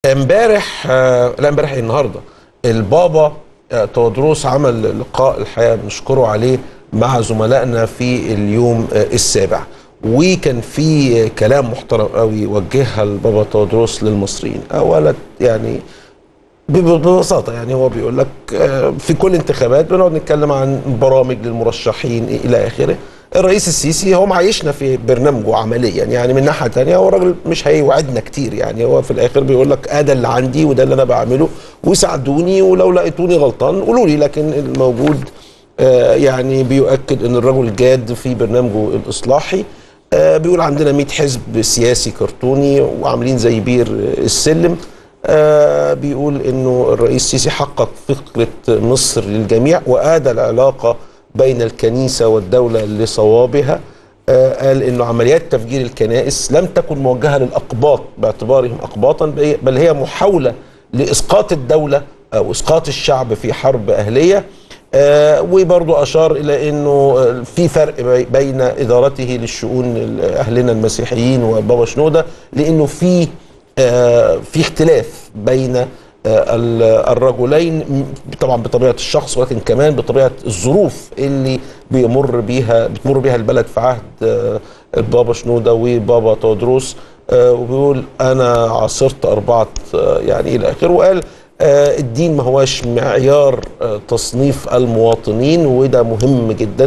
امبارح آه، لا امبارح إيه؟ النهارده البابا آه، تودروس عمل لقاء الحقيقه بنشكره عليه مع زملائنا في اليوم آه، السابع وكان في كلام محترم قوي وجهها البابا تودروس للمصريين اولا يعني بب- ببساطه يعني هو بيقول لك آه، في كل انتخابات بنقعد نتكلم عن برامج للمرشحين الى اخره الرئيس السيسي هو معيشنا في برنامجه عمليا يعني من ناحيه تانية هو راجل مش هيوعدنا كتير يعني هو في الاخر بيقول لك اه ده اللي عندي وده اللي انا بعمله وساعدوني ولو لقيتوني غلطان قولوا لي لكن الموجود آه، يعني بيؤكد ان الرجل جاد في برنامجه الاصلاحي آه، بيقول عندنا 100 حزب سياسي كرتوني وعاملين زي بير السلم آه، بيقول انه الرئيس السيسي حقق فكره مصر للجميع وادى العلاقه بين الكنيسه والدوله لصوابها آه، قال انه عمليات تفجير الكنائس لم تكن موجهه للاقباط باعتبارهم اقباطا بل هي محاوله لاسقاط الدوله او اسقاط الشعب في حرب اهليه آه، وبرضه اشار الى انه آه، في فرق بي- بين ادارته للشؤون اهلنا المسيحيين وبابا شنوده لانه في آه، في اختلاف بين آه، ال- الرجلين م- طبعا بطبيعه الشخص ولكن كمان بطبيعه الظروف اللي بيمر بيها بتمر بيها البلد في عهد آه، البابا شنوده وبابا تودروس آه، وبيقول انا عاصرت اربعه آه، يعني الى اخره وقال آه، الدين ما هواش معيار آه، تصنيف المواطنين وده مهم جدا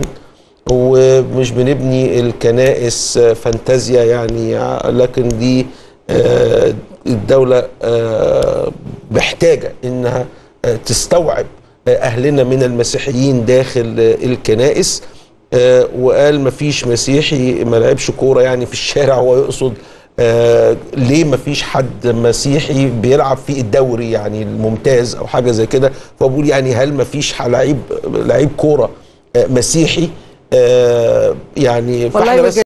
ومش بنبني الكنائس آه، فانتازيا يعني ع- لكن دي آه، الدولة آه، محتاجة انها آه، تستوعب آه، اهلنا من المسيحيين داخل آه، الكنائس آه، وقال مفيش مسيحي ما لعبش كوره يعني في الشارع هو يقصد آه، ليه مفيش حد مسيحي بيلعب في الدوري يعني الممتاز او حاجه زي كده فبقول يعني هل مفيش لعيب لعيب كوره آه، مسيحي آه، يعني والله فاحنا بس وجهة